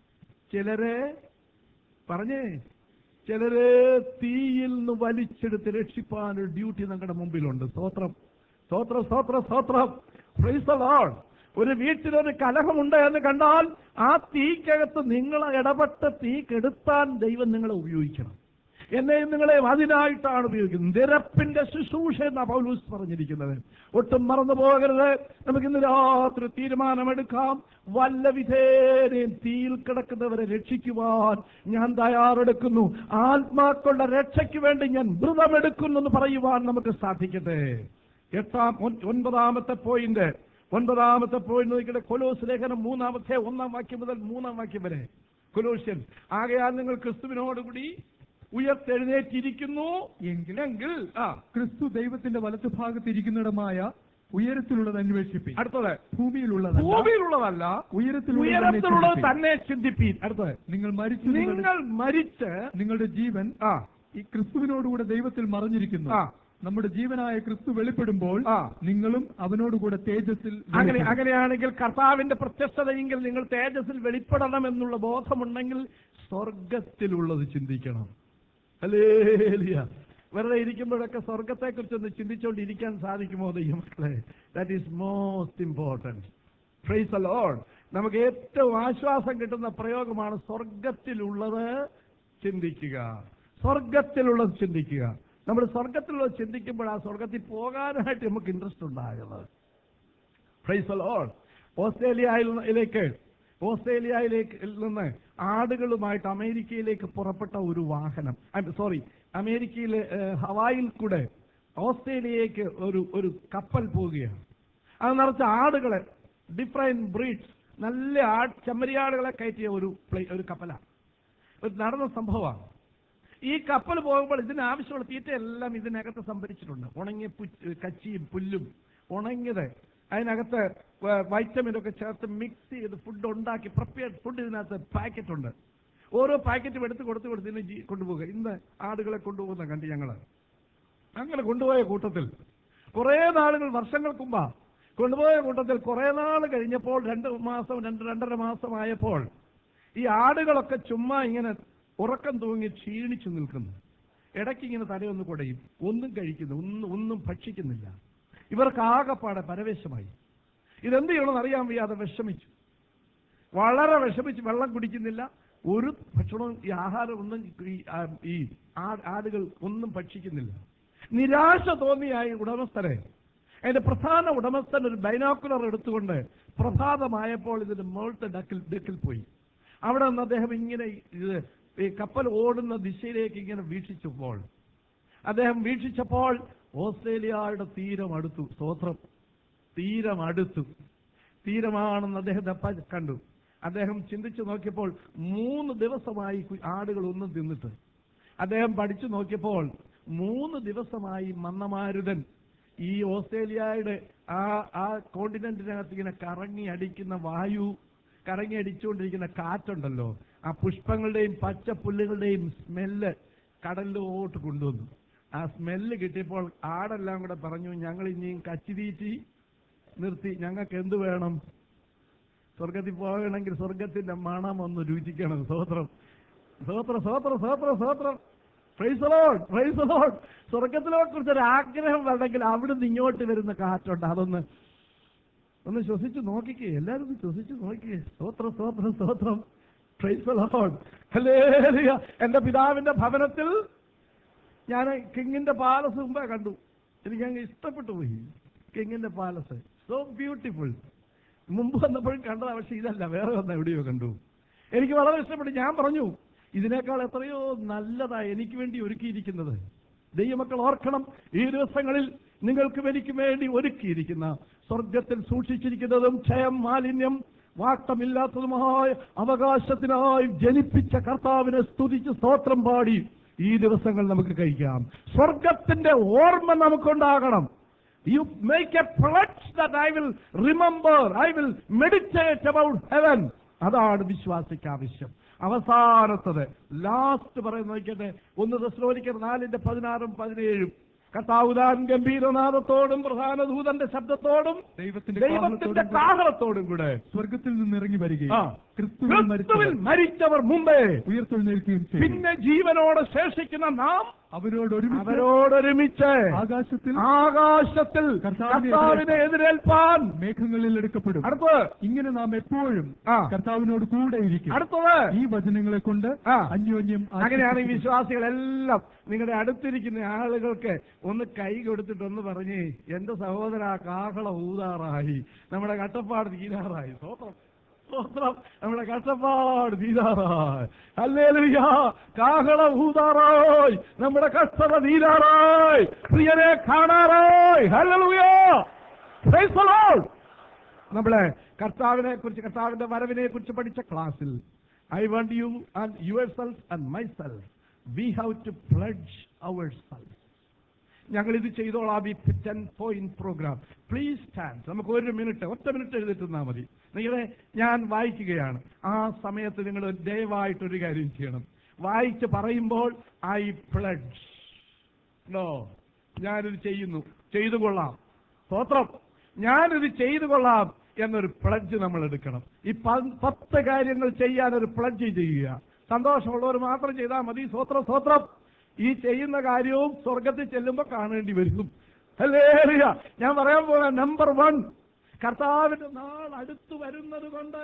ചിലരെ പറഞ്ഞേ ചിലരെ തീയിൽ നിന്ന് വലിച്ചെടുത്ത് രക്ഷിപ്പാൻ ഒരു ഡ്യൂട്ടി നമ്മുടെ മുമ്പിലുണ്ട് സ്തോത്രം സ്തോത്രം സ്തോത്രം സ്തോത്രം Praise the Lord. ഒരു വീട്ടിലൊരു കലഹമുണ്ട് എന്ന് കണ്ടാൽ ആ തീക്കകത്ത് നിങ്ങൾ ഇടപെട്ട് തീ കെടുത്താൻ ദൈവം നിങ്ങളെ ഉപയോഗിക്കണം എന്നെയും നിങ്ങളെയും അതിനായിട്ടാണ് ഉപയോഗിക്കുന്നത് നിരപ്പിന്റെ ശുശ്രൂഷ എന്ന പൗലൂസ് പറഞ്ഞിരിക്കുന്നത് ഒട്ടും മറന്നു പോകരുത് നമുക്ക് ഇന്ന് രാത്രി തീരുമാനമെടുക്കാം വല്ല വിധേനയും തീയിൽ കിടക്കുന്നവരെ രക്ഷിക്കുവാൻ ഞാൻ തയ്യാറെടുക്കുന്നു ആത്മാക്കളുടെ രക്ഷയ്ക്ക് വേണ്ടി ഞാൻ വ്രതമെടുക്കുന്നു എന്ന് പറയുവാൻ നമുക്ക് സാധിക്കട്ടെ എട്ടാം ഒൻ- ഒൻപതാമത്തെ പോയിന്റ് ഒൻപതാമത്തെ പോയിന്റ് നോക്കിയിട്ട് കൊലോസ് ലേഖനം മൂന്നാമത്തെ ഒന്നാം വാക്യം മുതൽ മൂന്നാം വാക്യം വരെ കൊലോഷ്യൻ ആകയാൽ നിങ്ങൾ ക്രിസ്തുവിനോടുകൂടി ഉയർത്തെഴുന്നേറ്റിരിക്കുന്നു എങ്കിൽ എങ്കിൽ ആ ക്രിസ്തു ദൈവത്തിന്റെ വലത്തുഭാഗത്ത് ഇരിക്കുന്നിടമായ ഉയരത്തിലുള്ളത് അന്വേഷിപ്പി അടുത്തത് ഭൂമിയിലുള്ളതല്ല ഭൂമിയിലുള്ളതല്ല ഉയരത്തിലുള്ളത് ഉയരത്തിലുള്ളത് തന്നെ തന്നെ ചിന്തിപ്പീൻ അടുത്തത് നിങ്ങൾ മരിച്ചു നിങ്ങളുടെ- നിങ്ങൾ മരിച്ച് നിങ്ങളുടെ ജീവൻ ആ ഈ ക്രിസ്തുവിനോടുകൂടെ ദൈവത്തിൽ മറഞ്ഞിരിക്കുന്നു ആ നമ്മുടെ ജീവനായ ക്രിസ്തു വെളിപ്പെടുമ്പോൾ ആ. നിങ്ങളും അവനോടുകൂടെ തേജസ്സിൽ അങ്ങനെ വെളിപ്പെടും. അങ്ങനെയാണെങ്കിൽ കർത്താവിന്റെ പ്രത്യക്ഷതയെങ്കിൽ നിങ്ങൾ തേജസ്സിൽ വെളിപ്പെടണം എന്നുള്ള ബോധമുണ്ടെങ്കിൽ സ്വർഗത്തിലുള്ളത് ചിന്തിക്കണം അല്ലേലിയ വെറുതെ ഇരിക്കുമ്പോഴൊക്കെ സ്വർഗത്തെ കുറിച്ചൊന്ന് ചിന്തിച്ചുകൊണ്ടിരിക്കാൻ സാധിക്കുമോ ദൈവമക്കളെ that is most important praise Lord നമുക്ക് ഏറ്റവും ആശ്വാസം കിട്ടുന്ന പ്രയോഗമാണ് സ്വർഗത്തിലുള്ളത് ചിന്തിക്കുക സ്വർഗത്തിലുള്ളത് ചിന്തിക്കുക നമ്മൾ സ്വർഗത്തിലുള്ളത് ചിന്തിക്കുമ്പോൾ ആ സ്വർഗത്തിൽ പോകാനായിട്ട് നമുക്ക് ഇൻട്രസ്റ്റ് ഉണ്ടാകുന്നത് പ്രൈസ് ലോഡ് ഓസ്ട്രേലിയയിലേക്ക് ഓസ്ട്രേലിയയിലേക്ക് നിന്ന് ആടുകളുമായിട്ട് അമേരിക്കയിലേക്ക് പുറപ്പെട്ട ഒരു വാഹനം സോറി അമേരിക്കയിലെ ഏഹ്, ഹവായിൽ കൂടെ ഓസ്ട്രേലിയയിലേക്ക് ഒരു ഒരു കപ്പൽ പോവുകയാണ് അത് നിറച്ച ആടുകളെ ഡിഫറെന്റ് ബ്രീഡ്സ് നല്ല ആ ചെമ്മരിയാടുകളെ കയറ്റിയ ഒരു പ്ലേ ഒരു കപ്പലാണ് ഒരു നടന്ന സംഭവമാണ് ഈ കപ്പൽ പോകുമ്പോൾ ഇതിന് ആവശ്യമുള്ള തീറ്റയെല്ലാം ഇതിനകത്ത് സംഭരിച്ചിട്ടുണ്ട് ഉണങ്ങിയ പു- കച്ചിയും പുല്ലും ഉണങ്ങിയത് അതിനകത്ത് വൈറ്റമിൻ ഒക്കെ ചേർത്ത് മിക്സ് ചെയ്ത് ഫുഡ് ഉണ്ടാക്കി പ്രിപ്പയർഡ് ഫുഡ് ഇതിനകത്ത് പാക്കറ്റ് ഉണ്ട് ഓരോ പാക്കറ്റും എടുത്ത് കൊടുത്ത് കൊടുത്ത് ഇതിനെ ജീ- കൊണ്ടുപോകുക ഇന്ന് ആടുകളെ കൊണ്ടുപോകുന്ന കണ്ട് ഞങ്ങള് അങ്ങനെ കൊണ്ടുപോയ കൂട്ടത്തിൽ കുറേ നാളുകൾ വർഷങ്ങൾക്ക് മുമ്പാ കൊണ്ടുപോയ കൂട്ടത്തിൽ കുറേ നാൾ കഴിഞ്ഞപ്പോൾ രണ്ട് മാസം രണ്ട് രണ്ടര മാസമായപ്പോൾ ഈ ആടുകളൊക്കെ ചുമ്മാ ഇങ്ങനെ ഉറക്കം തൂങ്ങി ക്ഷീണിച്ചു നിൽക്കുന്നു ഇടയ്ക്ക് ഇങ്ങനെ തലയൊന്ന് കുടയും ഒന്നും കഴിക്കുന്നു ഒന്നും ഒന്നും ഭക്ഷിക്കുന്നില്ല ഇവർക്ക് ആകെപ്പാടെ പരവേശമായി ഇതെന്ത് ചെയ്യണമെന്ന് അറിയാൻ വയ്യാതെ വിഷമിച്ചു വളരെ വിഷമിച്ച് വെള്ളം കുടിക്കുന്നില്ല ഒരു ഭക്ഷണവും ഈ ആഹാരം ഒന്നും ഈ ആ, ഈ ആ- ആടുകൾ ഒന്നും ഭക്ഷിക്കുന്നില്ല നിരാശ തോന്നിയായ ഉടമസ്ഥരെ അതിന്റെ പ്രധാന ഉടമസ്ഥൻ ഒരു ബൈനോക്കുലർ എടുത്തുകൊണ്ട് പ്രഭാതമായപ്പോൾ ഇതിന്റെ മുകളിലത്തെ ഡക്കിൽ ഡക്കിൽ പോയി അവിടെ നിന്ന് അദ്ദേഹം ഇങ്ങനെ ഇത് ഈ കപ്പൽ ഓടുന്ന ദിശയിലേക്ക് ഇങ്ങനെ വീക്ഷിച്ചപ്പോൾ അദ്ദേഹം വീക്ഷിച്ചപ്പോൾ ഓസ്ട്രേലിയയുടെ തീരം അടുത്തു സ്തോത്രം തീരം അടുത്തു തീരമാണെന്ന് അദ്ദേഹം ദപ്പ കണ്ടു അദ്ദേഹം ചിന്തിച്ചു നോക്കിയപ്പോൾ മൂന്ന് ദിവസമായി കു- ആടുകൾ ഒന്നും തിന്നിട്ട് അദ്ദേഹം പഠിച്ചു നോക്കിയപ്പോൾ മൂന്ന് ദിവസമായി മന്നമാരുതൻ ഈ ഓസ്ട്രേലിയയുടെ ആ ആ കോണ്ടിനെന്റിനകത്ത് ഇങ്ങനെ കറങ്ങി അടിക്കുന്ന വായു കറങ്ങി അടിച്ചുകൊണ്ടിരിക്കുന്ന കാറ്റുണ്ടല്ലോ ആ പുഷ്പങ്ങളുടെയും പച്ച പുല്ലുകളുടെയും സ്മെല്ല് കടലിലോട്ട് കൊണ്ടുവന്നു ആ സ്മെല്ല് കിട്ടിയപ്പോൾ ആടെല്ലാം കൂടെ പറഞ്ഞു ഞങ്ങൾ ഇനിയും കച്ചിതീറ്റി നിർത്തി ഞങ്ങൾക്ക് എന്ത് വേണം സ്വർഗത്തിൽ പോകണമെങ്കിൽ സ്വർഗത്തിന്റെ മണം ഒന്ന് രുചിക്കണം സ്വോത്രം സ്വോത്രം സ്വോത്രം സ്വോത്രം സ്വോത്രം പ്രൈസലോൺ പ്രൈസലോൺ സ്വർഗത്തിനെ കുറിച്ച് ഒരു ആഗ്രഹം വേണമെങ്കിൽ അവിടുന്ന് ഇങ്ങോട്ട് വരുന്ന കാറ്റുണ്ട് അതൊന്ന് ഒന്ന് ശ്വസിച്ച് നോക്കിക്കേ എല്ലാവരും ഒന്ന് ശ്വസിച്ച് നോക്കിക്കേ സ്തോത്രം സ്തോത്രം സ്തോത്രം പ്രൈസലോൺ ഹല്ലേലൂയ എന്റെ പിതാവിന്റെ ഭവനത്തിൽ ഞാൻ കിങ്ങിന്റെ പാലസ് മുമ്പേ കണ്ടു എനിക്ക് അങ്ങ് ഇഷ്ടപ്പെട്ടു പോയി കിങ്ങിന്റെ പാലസ് സോ ബ്യൂട്ടിഫുൾ മുമ്പ് വന്നപ്പോഴും കണ്ടതാ പക്ഷെ ഇതല്ല വേറെ വന്ന എവിടെയോ കണ്ടു എനിക്ക് വളരെ ഇഷ്ടപ്പെട്ടു ഞാൻ പറഞ്ഞു ഇതിനേക്കാൾ എത്രയോ നല്ലതാ എനിക്ക് വേണ്ടി ഒരുക്കിയിരിക്കുന്നത് ദൈവമക്കൾ ഓർക്കണം ഈ ദിവസങ്ങളിൽ നിങ്ങൾക്കും എനിക്കും വേണ്ടി ഒരുക്കിയിരിക്കുന്ന സ്വർഗത്തിൽ സൂക്ഷിച്ചിരിക്കുന്നതും ക്ഷയം മാലിന്യം വാട്ടമില്ലാത്തതുമായ അവകാശത്തിനായി ജനിപ്പിച്ച കർത്താവിനെ സ്തുതിച്ച് സ്തോത്രം പാടി ഈ ദിവസങ്ങൾ നമുക്ക് കഴിക്കാം സ്വർഗത്തിന്റെ ഓർമ്മ നമുക്കുണ്ടാകണം you make a pledge that I will remember I will meditate about heaven അതാണ് വിശ്വാസിക്ക് ആവശ്യം അവസാനത്തത് ലാസ്റ്റ് പറയുന്ന നോക്കിയട്ടെ ഒന്ന് ദസ്ലോനിക്കർ നാലിന്റെ പതിനാറും പതിനേഴും കർത്താവുദാൻ ഗംഭീരനാഥത്തോടും പ്രധാന ദൂതന്റെ ശബ്ദത്തോടും ദൈവത്തിന്റെ ദൈവത്തിന്റെ കാഹളത്തോടും കാഹളത്തോടും കൂടെ സ്വർഗത്തിൽ നിന്ന് ഇറങ്ങി വരികയും ആ. ക്രിസ്തുവിൽ ക്രിസ്തുവിൽ മരിച്ചവർ മരിച്ചവർ മുമ്പേ ഉയർത്തെഴുന്നേൽക്കുകയും ചെയ്യും പിന്നെ ജീവനോട് ശേഷിക്കുന്ന നാം അവരോട് ഒരുമിച്ച് അവരോടൊരുമിച്ച് ആകാശത്തിൽ ആകാശത്തിൽ കർത്താവിനെ കർത്താവിനെ എതിരേൽപ്പാൻ മേഘങ്ങളിൽ എടുക്കപ്പെടും അടുത്തത് ഇങ്ങനെ നാം എപ്പോഴും ആ. കർത്താവിനോട് കൂടെ ഇരിക്കും അടുത്തത് ഈ വചനങ്ങളെ കൊണ്ട് ആ. അന്യോന്യം അങ്ങനെയാണ് ഈ ആശ്വസിപ്പിക്കും. വിശ്വാസികളെല്ലാം നിങ്ങളുടെ അടുത്തിരിക്കുന്ന ആളുകൾക്ക് ഒന്ന് കൈ കൊടുത്തിട്ട് ഒന്ന് പറഞ്ഞേ എന്റെ സഹോദര കാഹള ഊതാറായി നമ്മുടെ കട്ടപ്പാട് തീരാറായി സ്വോത്രം സ്തോത്രം നമ്മുടെ കഷ്ടപ്പാട് തീരാറായി അല്ലേലുയ്യ കാഹള ഊതാറായി നമ്മുടെ കഷ്ടത തീരാറായി പ്രിയനെ കാണാറായി ഹല്ലേലൂയ Praise the Lord. നമ്മളെ കർത്താവിനെ കുറിച്ച് കർത്താവിന്റെ വരവിനെ കുറിച്ച് പഠിച്ച ക്ലാസ്സിൽ I want you and yourself and myself we have to pledge ourself ഞങ്ങൾ ഇത് ചെയ്തോളാം ഈ ten point programme please stand നമുക്ക് ഒരു മിനിറ്റ് ഒറ്റ മിനിറ്റ് എഴുതിട്ടുന്നാൽ മതി നിങ്ങളെ ഞാൻ വായിക്കുകയാണ് ആ സമയത്ത് നിങ്ങൾ ദയവായിട്ടൊരു കാര്യം ചെയ്യണം വായിച്ച് പറയുമ്പോൾ ഐ പ്ലഡ്ജ് നോ ഞാനിത് ചെയ്യുന്നു ചെയ്തു കൊള്ളാം സ്തോത്രം ഞാനിത് ചെയ്തു കൊള്ളാം എന്നൊരു പ്ലഡ്ജ് നമ്മൾ എടുക്കണം ഈ പ- പത്ത് കാര്യങ്ങൾ ചെയ്യാൻ ഒരു പ്ലഡ്ജ് ചെയ്യുക സന്തോഷമുള്ളവർ മാത്രം ചെയ്താൽ മതി സ്വത്രം സ്വത്രം ഈ ചെയ്യുന്ന കാര്യവും സ്വർഗത്തിൽ ചെല്ലുമ്പോൾ കാണേണ്ടി വരും അല്ലേ ഞാൻ പറയാൻ പോകാം നമ്പർ വൺ കർത്താവിന്റെ നാൾ അടുത്തു വരുന്നത് കൊണ്ട്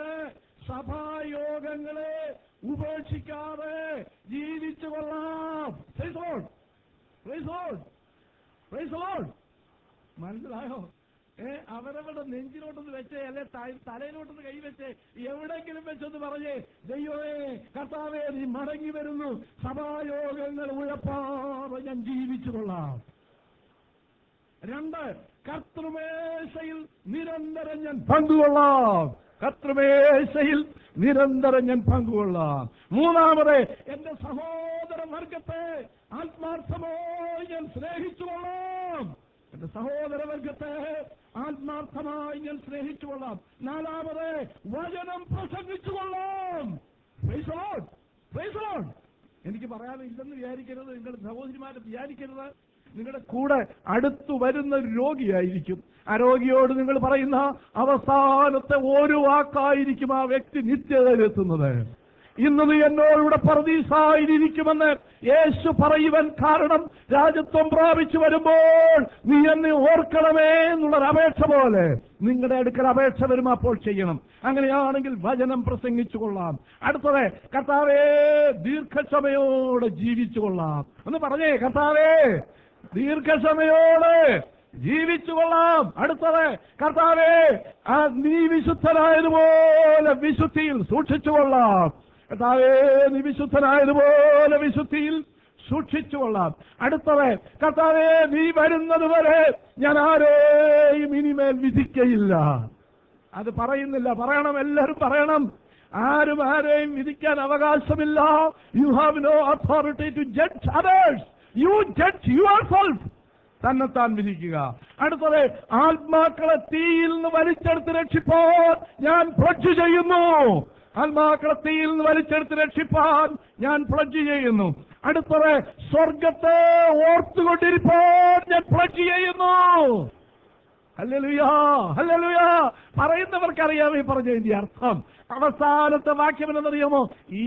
സഭായോഗങ്ങളെ ഉപേക്ഷിക്കാതെ ജീവിച്ചു കൊള്ളാം Praise the Lord. Praise the Lord. Praise the Lord. മനസ്സിലായോ ഏ അവരവരുടെ നെഞ്ചിലോട്ടൊന്ന് വെച്ചേ അല്ലെ ത- തലയിലോട്ടൊന്ന് കൈവച്ചേ എവിടെങ്കിലും വെച്ചൊന്ന് പറഞ്ഞേ ദൈവമേ കർത്താവേ നീ മടങ്ങി വരുന്നു സഭായോഗങ്ങൾ ഉഴപ്പാതെ ഞാൻ ജീവിച്ചു കൊള്ളാം രണ്ട് കർത്തൃമേശയിൽ നിരന്തരം ഞാൻ പങ്കുകൊള്ളാം കർത്തൃമേശയിൽ നിരന്തരം ഞാൻ പങ്കുകൊള്ളാം മൂന്നാമത് എന്റെ സഹോദര വർഗത്തെ ആത്മാർത്ഥമായി ഞാൻ സ്നേഹിച്ചുകൊള്ളാം എന്റെ സഹോദര വർഗത്തെ ആത്മാർത്ഥമായി ഞാൻ സ്നേഹിച്ചുകൊള്ളാം നാലാമത് വചനം പ്രസംഗിച്ചുകൊള്ളാം Praise the Lord. Praise the Lord. എനിക്ക് പറയാനില്ലെന്ന് വിചാരിക്കരുത് നിങ്ങൾ സഹോദരിമാരെ വിചാരിക്കരുത് നിങ്ങളുടെ കൂടെ അടുത്തു വരുന്ന ഒരു രോഗിയായിരിക്കും ആ രോഗിയോട് നിങ്ങൾ പറയുന്ന അവസാനത്തെ ഒരു വാക്കായിരിക്കും ആ വ്യക്തി നിത്യതയിലെത്തുന്നത് ഇന്ന് നീ എന്നോടുകൂടെ പറദീസായിരിക്കുമെന്ന് യേശു പറയുവൻ കാരണം രാജ്യത്വം പ്രാപിച്ചു വരുമ്പോൾ നീ എന്നെ ഓർക്കണമേ എന്നുള്ളൊരു അപേക്ഷ പോലെ നിങ്ങളുടെ അടുക്കൽ അപേക്ഷ വരും അപ്പോൾ ചെയ്യണം അങ്ങനെയാണെങ്കിൽ വചനം പ്രസംഗിച്ചു കൊള്ളാം അടുത്തത് കർത്താവേ ദീർഘക്ഷമയോടെ ജീവിച്ചു കൊള്ളാം ഒന്ന് പറഞ്ഞേ കർത്താവേ ദീർഘക്ഷമയോടെ ജീവിച്ചു കൊള്ളാം അടുത്തത് കർത്താവേ ആ നീ വിശുദ്ധനായതുപോലെ വിശുദ്ധിയിൽ സൂക്ഷിച്ചു കൊള്ളാം കർത്താവേ നീ വിശുദ്ധനായതുപോലെ വിശുദ്ധിയിൽ സൂക്ഷിച്ചു കൊള്ളാം അടുത്തത് കർത്താവേ നീ വരുന്നത് വരെ ഞാൻ ആരെയും ഇനിമേൽ വിധിക്കയില്ല അത് പറയുന്നില്ല പറയണം എല്ലാവരും പറയണം ആരും ആരെയും വിധിക്കാൻ അവകാശമില്ല you have no authority to judge others you judge yourself തന്നെത്താൻ വിധിക്കുക അടുത്തത് ആത്മാക്കളെ തീയിൽ നിന്ന് വലിച്ചെടുത്ത് രക്ഷിപ്പാൻ ഞാൻ പ്ലഡ്ജ് ചെയ്യുന്നു ആത്മാക്കളെ തീയിൽ നിന്ന് വലിച്ചെടുത്ത് രക്ഷിപ്പാൻ ഞാൻ പ്ലഡ്ജ് ചെയ്യുന്നു അടുത്തത് സ്വർഗത്തെ ഓർത്തുകൊണ്ടിരിപ്പാൻ ഞാൻ പ്ലഡ്ജ് ചെയ്യുന്നു ഹല്ലേലൂയാ ഹല്ലേലൂയാ പറയുന്നവർക്കറിയാം ഈ പറഞ്ഞതിന്റെ അർത്ഥം അവസാനത്തെ വാക്യം എന്നറിയാമോ ഈ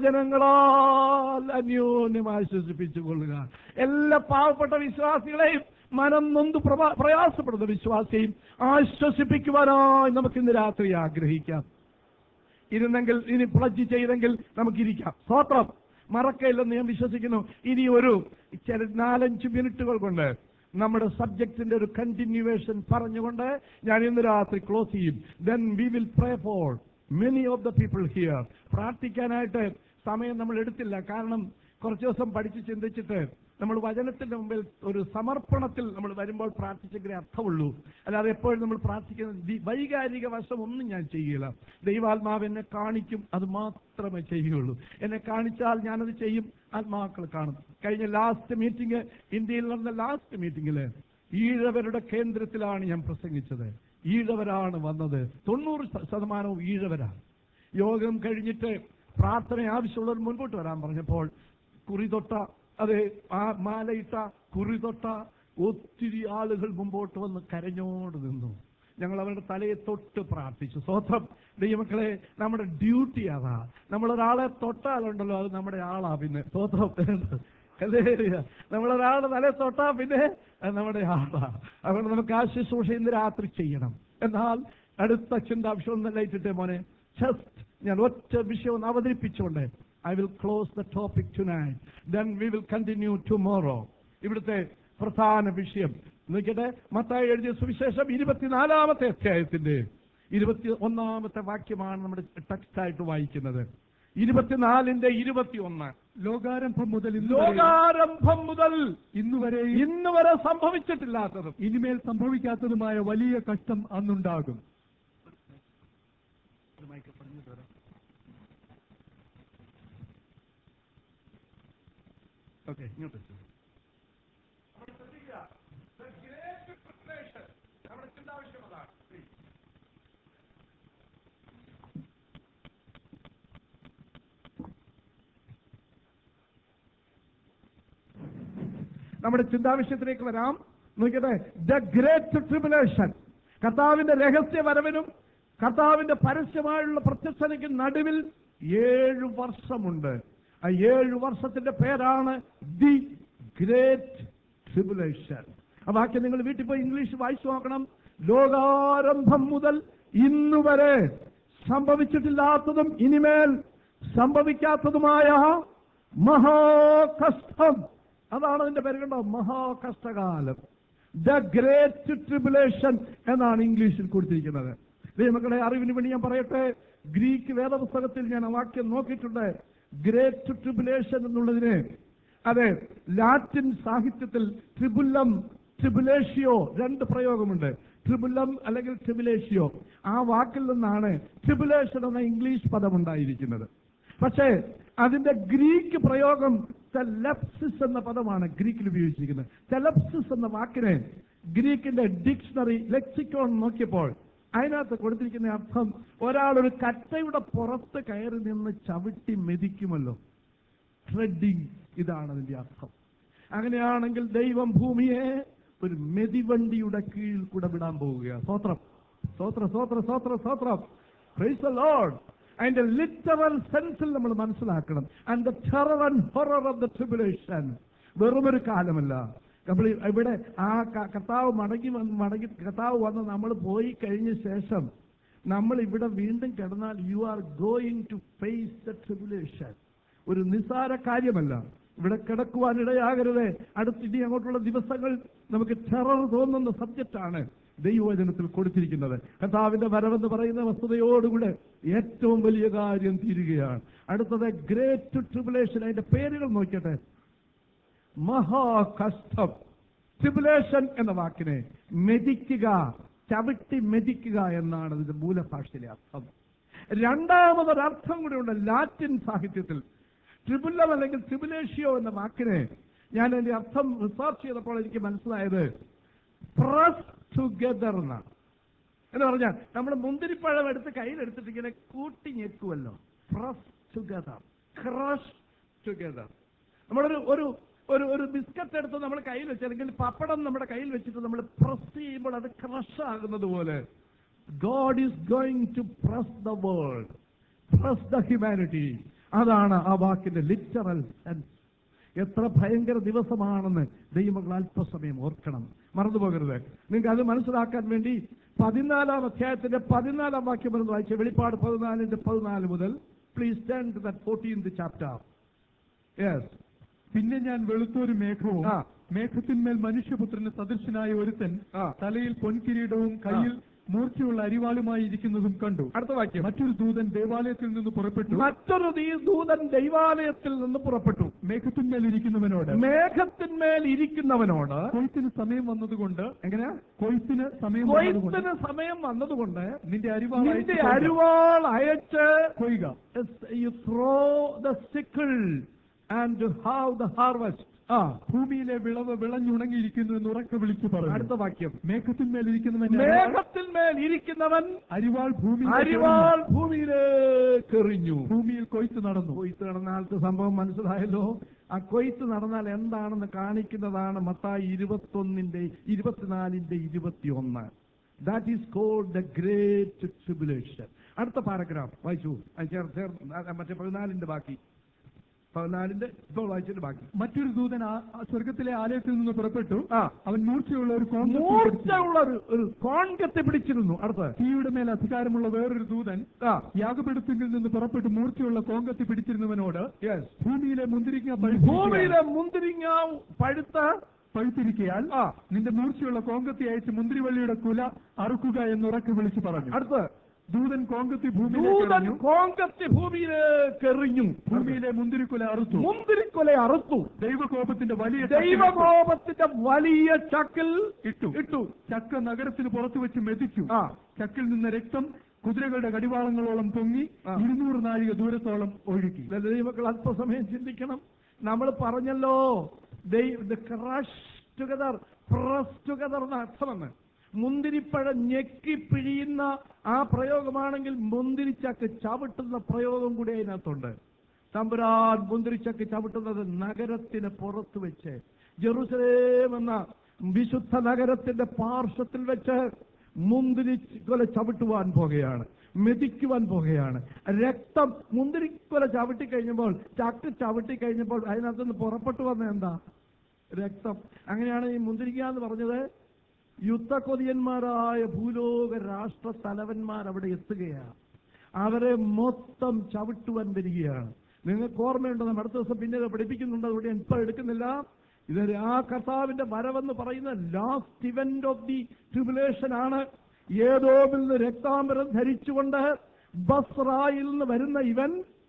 വചനങ്ങളാൽ അന്യോന്യം ആശ്വസിപ്പിച്ചു കൊള്ളുക എല്ലാ പാവപ്പെട്ട വിശ്വാസികളെയും മനം നൊന്ത് പ്രവ- പ്രയാസപ്പെടുന്ന വിശ്വാസിയെയും ആശ്വസിപ്പിക്കുവാനായി നമുക്ക് ഇന്ന് രാത്രി ആഗ്രഹിക്കാം ഇരുന്നെങ്കിൽ ഇനി പ്ലജ് ചെയ്തെങ്കിൽ നമുക്കിരിക്കാം സ്തോത്രം മറക്കയില്ലെന്ന് ഞാൻ വിശ്വസിക്കുന്നു ഇനി ഒരു ചില നാലഞ്ച് മിനിറ്റുകൾ കൊണ്ട് നമ്മുടെ സബ്ജക്റ്റിന്റെ ഒരു കണ്ടിന്യൂവേഷൻ പറഞ്ഞുകൊണ്ട് ഞാൻ ഇന്ന് രാത്രി ക്ലോസ് ചെയ്യും then we will pray for many of the people here പ്രാർത്ഥിക്കാനായിട്ട് സമയം നമ്മൾ എടുത്തില്ല കാരണം കുറച്ച് ദിവസം പഠിച്ച് ചിന്തിച്ചിട്ട് നമ്മൾ വചനത്തിന്റെ മുമ്പിൽ ഒരു സമർപ്പണത്തിൽ നമ്മൾ വരുമ്പോൾ പ്രാർത്ഥിച്ചെങ്കിലേ അർത്ഥമുള്ളൂ അല്ലാതെ എപ്പോഴും നമ്മൾ പ്രാർത്ഥിക്കുന്ന ദി- വൈകാരിക വശം ഒന്നും ഞാൻ ചെയ്യുകയില്ല ദൈവാത്മാവ് എന്നെ കാണിക്കും അത് മാത്രമേ ചെയ്യുകയുള്ളൂ എന്നെ കാണിച്ചാൽ ഞാനത് ചെയ്യും ആത്മാക്കൾ കാണും കഴിഞ്ഞ ലാസ്റ്റ് മീറ്റിംഗ് ഇന്ത്യയിൽ നടന്ന ലാസ്റ്റ് മീറ്റിംഗില് ഈഴവരുടെ കേന്ദ്രത്തിലാണ് ഞാൻ പ്രസംഗിച്ചത് ഈഴവരാണ് വന്നത് തൊണ്ണൂറ് ശ- ശതമാനവും ഈഴവരാണ് യോഗം കഴിഞ്ഞിട്ട് പ്രാർത്ഥന ആവശ്യമുള്ളവർ മുൻപോട്ട് വരാൻ പറഞ്ഞപ്പോൾ കുറിതൊട്ട അതെ ആ മാലയിട്ട കുറിതൊട്ട ഒത്തിരി ആളുകൾ മുമ്പോട്ട് വന്ന് കരഞ്ഞോട് നിന്നു ഞങ്ങൾ അവരുടെ തലയെ തൊട്ട് പ്രാർത്ഥിച്ചു സ്വത്രം ദൈവമക്കളെ നമ്മുടെ ഡ്യൂട്ടി അതാ നമ്മളൊരാളെ തൊട്ടാലുണ്ടല്ലോ അത് നമ്മുടെ ആളാ പിന്നെ സ്വത്രം ഹല്ലേലൂയ. നമ്മളൊരാളുടെ തലയെ തൊട്ടാ പിന്നെ അത് നമ്മുടെ ആളാ അതുകൊണ്ട് നമുക്ക് ആ ശുശ്രൂഷ ഇന്ന് രാത്രി ചെയ്യണം എന്നാൽ അടുത്ത ചിന്താംശം ഒന്നല്ല ഇട്ടിട്ടെ മോനെ ജസ്റ്റ് ഞാൻ ഒറ്റ വിഷയം ഒന്ന് അവതരിപ്പിച്ചുകൊണ്ട് I will close the topic tonight then we will continue tomorrow ഇവിടുത്തെ പ്രധാന വിഷയം നോക്കട്ടെ മത്തായി എഴുതിയ സുവിശേഷം ഇരുപത്തിനാലാമത്തെ അധ്യായത്തിന്റെ ഇരുപത്തി ഒന്നാമത്തെ വാക്യമാണ് നമ്മുടെ ടെക്സ്റ്റായിട്ട് വായിക്കുന്നത് ഇരുപത്തിനാലിന്റെ ഇരുപത്തി ഒന്ന് ലോകാരംഭം മുതൽ ഇന്ന് വരെ ലോകാരംഭം മുതൽ ഇന്ന് വരെ ഇന്ന് വരെ സംഭവിച്ചിട്ടില്ലാത്തതും ഇനിമേൽ സംഭവിക്കാത്തതുമായ വലിയ കഷ്ടം അന്നുണ്ടാകും ഓക്കെ ഇങ്ങോട്ട് വെച്ചോ. നമ്മുടെ ചിന്താവിഷയത്തിലേക്ക് വരാം നോക്കിയട്ടെ ദ ഗ്രേറ്റ് ട്രിബുലേഷൻ കർത്താവിന്റെ രഹസ്യ വരവിനും കർത്താവിന്റെ പരസ്യമായുള്ള പ്രത്യക്ഷതയ്ക്കും നടുവിൽ ഏഴു വർഷമുണ്ട് ആ ഏഴു വർഷത്തിന്റെ പേരാണ് ദി ഗ്രേറ്റ് ട്രിബുലേഷൻ ആ വാക്യം നിങ്ങൾ വീട്ടിൽ പോയി ഇംഗ്ലീഷ് വായിച്ചു നോക്കണം ലോകാരംഭം മുതൽ ഇന്നുവരെ സംഭവിച്ചിട്ടില്ലാത്തതും ഇനിമേൽ സംഭവിക്കാത്തതുമായ മഹാകഷ്ടം അതാണ് അതിന്റെ പേര് കണ്ടോ മഹാകഷ്ടകാലം ദ ഗ്രേറ്റ് ട്രിബുലേഷൻ എന്നാണ് ഇംഗ്ലീഷിൽ കൊടുത്തിരിക്കുന്നത് ദൈവമക്കളെ അറിവിന് വേണ്ടി ഞാൻ പറയട്ടെ ഗ്രീക്ക് വേദപുസ്തകത്തിൽ ഞാൻ ആ വാക്യം നോക്കിയിട്ടുണ്ട് ഗ്രേറ്റ് ട്രിബുലേഷൻ എന്നുള്ളതിന് അതെ ലാറ്റിൻ സാഹിത്യത്തിൽ ട്രിബുല്ലം ട്രിബുലേഷ്യോ രണ്ട് പ്രയോഗമുണ്ട് ട്രിബുല്ലം അല്ലെങ്കിൽ ട്രിബുലേഷ്യോ ആ വാക്കിൽ നിന്നാണ് ട്രിബുലേഷൻ എന്ന ഇംഗ്ലീഷ് പദം ഉണ്ടായിരിക്കുന്നത് പക്ഷേ അതിന്റെ ഗ്രീക്ക് പ്രയോഗം തെലപ്സിസ് എന്ന പദമാണ് ഗ്രീക്കിൽ ഉപയോഗിച്ചിരിക്കുന്നത് തെലപ്സിസ് എന്ന വാക്കിനെ ഗ്രീക്കിന്റെ ഡിക്ഷണറി ലെക്സിക്കോൺ നോക്കിയപ്പോൾ അതിനകത്ത് കൊടുത്തിരിക്കുന്ന അർത്ഥം ഒരാൾ ഒരു കറ്റയുടെ പുറത്ത് കയറി നിന്ന് ചവിട്ടി മെതിക്കുമല്ലോ ട്രെഡിങ് ഇതാണ് അതിന്റെ അർത്ഥം അങ്ങനെയാണെങ്കിൽ ദൈവം ഭൂമിയെ ഒരു മെതിവണ്ടിയുടെ കീഴിൽ കൂടെ വിടാൻ പോവുകയാണ് സ്തോത്രം സ്തോത്ര സ്തോത്ര സ്തോത്ര സ്തോത്രം Praise the Lord. അതിന്റെ ലിറ്ററൽ സെൻസിൽ നമ്മൾ മനസ്സിലാക്കണം and the terror and horror of the tribulation വെറുമൊരു കാലമല്ല നമ്മൾ ഇവിടെ ആ ക- കർത്താവ് മടങ്ങി വന്ന് മടങ്ങി കർത്താവ് വന്ന് നമ്മൾ പോയി കഴിഞ്ഞ ശേഷം നമ്മൾ ഇവിടെ വീണ്ടും കിടന്നാൽ you are going to face the tribulation ഒരു നിസ്സാര കാര്യമല്ല ഇവിടെ കിടക്കുവാനിടയാകരുത് അടുത്ത് ഇനി അങ്ങോട്ടുള്ള ദിവസങ്ങൾ നമുക്ക് ടെറർ തോന്നുന്ന സബ്ജക്റ്റാണ് ദൈവവചനത്തിൽ കൊടുത്തിരിക്കുന്നത് കർത്താവിന്റെ വരവെന്ന് പറയുന്ന വസ്തുതയോടുകൂടെ ഏറ്റവും വലിയ കാര്യം തീരുകയാണ് അടുത്തത് ഗ്രേറ്റ് ട്രിബുലേഷൻ അതിന്റെ പേരുകൾ നോക്കിയട്ടെ മഹാകഷ്ടം ട്രിബുലേഷൻ എന്ന വാക്കിനെ മെതിക്കുക ചവിട്ടി മെതിക്കുക എന്നാണ് അതിന്റെ മൂലഭാഷയിലെ അർത്ഥം രണ്ടാമതൊരർത്ഥം കൂടെ ഉണ്ട് ലാറ്റിൻ സാഹിത്യത്തിൽ ട്രിബുല്ലം അല്ലെങ്കിൽ ട്രിബുലേഷ്യോ എന്ന വാക്കിനെ ഞാൻ അതിന്റെ അർത്ഥം റിസർച്ച് ചെയ്തപ്പോൾ എനിക്ക് മനസ്സിലായത് പ്രസ് ടുഗദർ എന്നാണ് എന്ന് പറഞ്ഞാൽ നമ്മൾ മുന്തിരിപ്പഴം എടുത്ത് കയ്യിലെടുത്തിട്ട് ഇങ്ങനെ കൂട്ടി ഞെക്കുമല്ലോ പ്രസ് ടുഗദർ ക്രഷ് ടുഗദർ നമ്മളൊരു ഒരു ഒരു ഒരു ബിസ്ക്കറ്റ് എടുത്ത് നമ്മൾ കയ്യിൽ വെച്ച് അല്ലെങ്കിൽ പപ്പടം നമ്മുടെ കയ്യിൽ വെച്ചിട്ട് നമ്മൾ പ്രസ് ചെയ്യുമ്പോൾ അത് ക്രഷ് ആകുന്നത് പോലെ God is going to press the world press the humanity അതാണ് ആ വാക്കിന്റെ ലിറ്ററൽ സെൻസ് എത്ര ഭയങ്കര ദിവസമാണെന്ന് ദൈവങ്ങൾ അല്പസമയം ഓർക്കണം മറന്നു പോകരുത് നിങ്ങൾക്ക് അത് മനസ്സിലാക്കാൻ വേണ്ടി പതിനാലാം അധ്യായത്തിന്റെ പതിനാലാം വാക്യം എന്ന് വായിച്ച വെളിപ്പാട് പതിനാലിന്റെ പതിനാല് മുതൽ please turn to that fourteenth chapter yes പിന്നെ ഞാൻ വെളുത്തൊരു മേഘവും ആ. മേഘത്തിന്മേൽ മനുഷ്യപുത്രന് സദൃശനായ ഒരുത്തൻ ആ. തലയിൽ പൊൻകിരീടവും കയ്യിൽ മൂർച്ചയുള്ള അരിവാളുമായി ഇരിക്കുന്നതും കണ്ടു അടുത്ത വാക്യം മറ്റൊരു ദൂതൻ ദേവാലയത്തിൽ നിന്ന് പുറപ്പെട്ടു മറ്റൊരു ദീ- ദൂതൻ ദൈവാലയത്തിൽ നിന്ന് പുറപ്പെട്ടു മേഘത്തിന്മേൽ ഇരിക്കുന്നവനോട് മേഘത്തിന്മേൽ ഇരിക്കുന്നവനോട് കൊയ്ത്തിന് സമയം വന്നതുകൊണ്ട് എങ്ങനെയാ കൊയ്ത്തിന് സമയം വന്നതുകൊണ്ട് കൊയ്ത്തിന് സമയം വന്നതുകൊണ്ട് നിന്റെ അരിവാൾ നിന്റെ അരുവാൾ അയച്ച് കൊയ്യുക you throw the sickle and to have the harvest. ആ ഭൂമിയിലെ വിളവ് വിളഞ്ഞുണങ്ങിയിരിക്കുന്നു എന്ന് ഉറക്കെ വിളിച്ചു പറഞ്ഞു അടുത്ത വാക്യം മേഘത്തിന്മേൽ ഇരിക്കുന്നവൻ മേഘത്തിന്മേൽ ഇരിക്കുന്നവൻ അരിവാൾ ഭൂമിയിൽ അരിവാൾ ഭൂമിയിലേക്ക് എറിഞ്ഞു ഭൂമിയിൽ കൊയ്ത്ത് നടന്നു കൊയ്ത്ത് നടന്നാലത്തെ സംഭവം മനസ്സിലായല്ലോ ആ കൊയ്ത്ത് നടന്നാൽ എന്താണെന്ന് കാണിക്കുന്നതാണ് മത്തായി ഇരുപത്തൊന്നിന്റെ ഇരുപത്തിനാലിന്റെ ഇരുപത്തിയൊന്ന് that is called the great tribulation അടുത്ത പാരഗ്രാഫ് വായിച്ചു അത് ചേർ ചേർ ആ, മറ്റേ പതിനാലിന്റെ ബാക്കി പതിനാലിന്റെ ഇപ്പോൾ വായിച്ചിട്ട് ബാക്കി മറ്റൊരു ദൂതൻ ആ ആ സ്വർഗത്തിലെ ആലയത്തിൽ നിന്ന് പുറപ്പെട്ടു ആ അവൻ മൂർച്ചയുള്ള ഒരു കോങ്കത്തി പിടിച്ചു. മൂർച്ചയുള്ള ഒരു ഒരു കോൺകത്തെ പിടിച്ചിരുന്നു അടുത്ത് തീയുടെ മേൽ അധികാരമുള്ള വേറൊരു ദൂതൻ ആ യാഗപീഠത്തിൽ നിന്ന് പുറപ്പെട്ട് മൂർച്ചയുള്ള കോങ്കത്തി പിടിച്ചിരുന്നവനോട് യെസ് ഭൂമിയിലെ മുന്തിരിങ്ങ പഴുത്തിരിക്കയാൽ- ഭൂമിയിലെ മുന്തിരിങ്ങ പഴുത്ത പഴുത്തിരിക്കയാൽ ആ നിന്റെ മൂർച്ചയുള്ള കോങ്കത്തി അയച്ച് മുന്തിരിവള്ളിയുടെ കുല അറുക്കുക എന്നുറക്കെ വിളിച്ചു പറഞ്ഞു അടുത്ത് ദൂതൻ കോങ്കത്തി ഭൂമിയിലേക്ക് ദൂതൻ എറിഞ്ഞു കോങ്കത്തെ ഭൂമിയിലേക്ക് എറിഞ്ഞു ഭൂമിയിലെ മുന്തിരിക്കുല അറുത്തു മുന്തിരിക്കൊല അറുത്തു ദൈവകോപത്തിന്റെ വലിയ ചക്കിൽ ഇട്ടു. ദൈവകോപത്തിന്റെ വലിയ ചക്കിൽ ഇട്ടു ഇട്ടു ചക്ക നഗരത്തിന് പുറത്തു വെച്ച് മെതിച്ചു ആ ചക്കിൽ നിന്ന് രക്തം കുതിരകളുടെ കടിവാളങ്ങളോളം പൊങ്ങി ആ. ഇരുന്നൂറ് നാഴിക ദൂരത്തോളം ഒഴുകി ദൈവമക്കൾ അല്പസമയം ചിന്തിക്കണം നമ്മൾ പറഞ്ഞല്ലോ ക്രഷ് ടുഗദർ പ്രസ് ടുഗദർ എന്ന അർത്ഥമെന്ന് മുന്തിരിപ്പഴം ഞെക്കി പിഴിയുന്ന ആ പ്രയോഗമാണെങ്കിൽ മുന്തിരിച്ചക്ക് ചവിട്ടുന്ന പ്രയോഗം കൂടി അതിനകത്തുണ്ട് തമ്പുരാൻ മുന്തിരിച്ചക്ക് ചവിട്ടുന്നത് നഗരത്തിന് പുറത്ത് വെച്ച് ജെറുസലേം എന്ന വിശുദ്ധ നഗരത്തിന്റെ പാർശ്വത്തിൽ വെച്ച് മുന്തിരിക്കൊല ചവിട്ടുവാൻ പോകുകയാണ് മെതിക്കുവാൻ പോകുകയാണ് രക്തം മുന്തിരിക്കൊല ചവിട്ടി കഴിഞ്ഞപ്പോൾ ചക്ക് ചവിട്ടി കഴിഞ്ഞപ്പോൾ അതിനകത്തുനിന്ന് പുറപ്പെട്ടു വന്ന എന്താ രക്തം അങ്ങനെയാണ് ഈ മുന്തിരിക്ക എന്ന് പറഞ്ഞത് യുദ്ധക്കൊതിയന്മാരായ ഭൂലോക രാഷ്ട്ര തലവന്മാർ അവിടെ എത്തുകയാണ് അവരെ മൊത്തം ചവിട്ടുവാൻ വരികയാണ് നിങ്ങൾക്ക് ഓർമ്മയുണ്ട് നമ്മൾ അടുത്ത ദിവസം പിന്നെ ഇത് പഠിപ്പിക്കുന്നുണ്ട് അതുകൊണ്ട് ഞാൻ ഇപ്പൊ എടുക്കുന്നില്ല ഇത് ആ കർത്താവിന്റെ വരവെന്ന് പറയുന്ന last event of the tribulation ആണ് ഏതോമിൽ നിന്ന് രക്താംബരം ധരിച്ചുകൊണ്ട് ബസ്റായിൽ നിന്ന് വരുന്ന ഇവൻ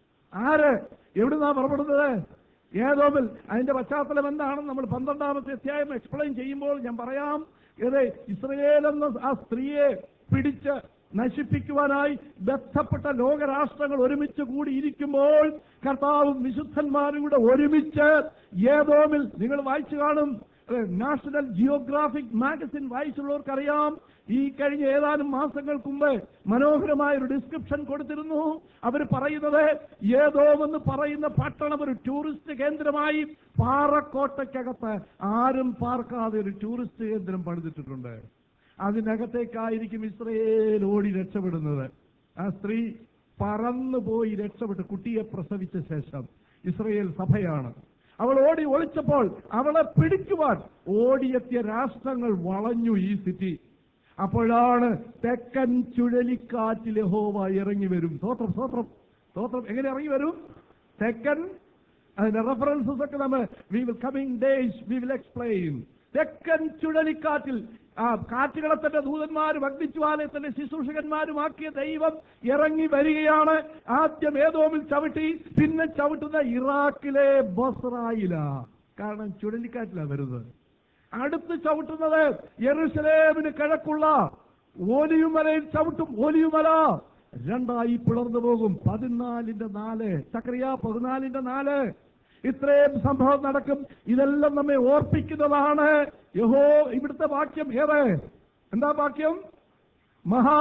ആര് എവിടുന്നാ പുറപ്പെടുന്നത് ഏതോമിൽ അതിന്റെ പശ്ചാത്തലം എന്താണെന്ന് നമ്മൾ പന്ത്രണ്ടാമത്തെ അധ്യായം എക്സ്പ്ലെയിൻ ചെയ്യുമ്പോൾ ഞാൻ പറയാം ഇത് ഇസ്രയേൽ എന്ന ആ സ്ത്രീയെ പിടിച്ച് നശിപ്പിക്കുവാനായി ബന്ധപ്പെട്ട ലോകരാഷ്ട്രങ്ങൾ ഒരുമിച്ച് കൂടി ഇരിക്കുമ്പോൾ കർത്താവും വിശുദ്ധന്മാരും കൂടെ ഒരുമിച്ച് ഏതോമിൽ നിങ്ങൾ വായിച്ചു കാണും നാഷണൽ ജിയോഗ്രാഫിക് മാഗസിൻ വായിച്ചുള്ളവർക്കറിയാം ഈ കഴിഞ്ഞ ഏതാനും മാസങ്ങൾക്ക് മുമ്പ് മനോഹരമായ ഒരു ഡിസ്ക്രിപ്ഷൻ കൊടുത്തിരുന്നു അവർ പറയുന്നത് ഏതോമെന്ന് പറയുന്ന പട്ടണം ഒരു ടൂറിസ്റ്റ് കേന്ദ്രമായി പാറക്കോട്ടയ്ക്കകത്ത് ആരും പാർക്കാതെ ഒരു ടൂറിസ്റ്റ് കേന്ദ്രം പണിതിട്ടിട്ടുണ്ട് അതിനകത്തേക്കായിരിക്കും ഇസ്രയേൽ ഓടി രക്ഷപ്പെടുന്നത് ആ സ്ത്രീ പറന്നു പോയി രക്ഷപ്പെട്ട് കുട്ടിയെ പ്രസവിച്ച ശേഷം ഇസ്രയേൽ സഭയാണ് അവൾ ഓടി ഒളിച്ചപ്പോൾ അവളെ പിടിക്കുവാൻ ഓടിയെത്തിയ രാഷ്ട്രങ്ങൾ വളഞ്ഞു ഈ സിറ്റി അപ്പോഴാണ് തെക്കൻ ചുഴലിക്കാറ്റിൽ യഹോവ ഇറങ്ങി വരും സ്തോത്രം സ്തോത്രം സ്തോത്രം എങ്ങനെ ഇറങ്ങി വരും തെക്കൻ അതിന്റെ റെഫറൻസസ് ഒക്കെ നമ്മൾ we will coming days we will explain തെക്കൻ ചുഴലിക്കാറ്റിൽ ആ കാറ്റുകളെ തന്നെ ദൂതന്മാരും അഗ്നിജ്വാലയത്തിന്റെ ശുശ്രൂഷകന്മാരുമാക്കിയ ദൈവം ഇറങ്ങി വരികയാണ് ആദ്യം ഏതോമിൽ ചവിട്ടി പിന്നെ ചവിട്ടുന്ന ഇറാഖിലെ ബസ്രായില കാരണം ചുഴലിക്കാറ്റിലാണ് വരുന്നത് അടുത്ത് ചവിട്ടുന്നത് യെറുസലേമിന് കിഴക്കുള്ള ഓലിയുമലയിൽ ചവിട്ടും ഓലിയുമല രണ്ടായി പിളർന്നു പോകും പതിനാലിന്റെ നാല് ചക്രിയ പതിനാലിന്റെ നാല് ഇത്രയും സംഭവം നടക്കും ഇതെല്ലാം നമ്മെ ഓർപ്പിക്കുന്നതാണ് യഹോ ഇവിടുത്തെ വാക്യം ഏറെ എന്താ വാക്യം മഹാ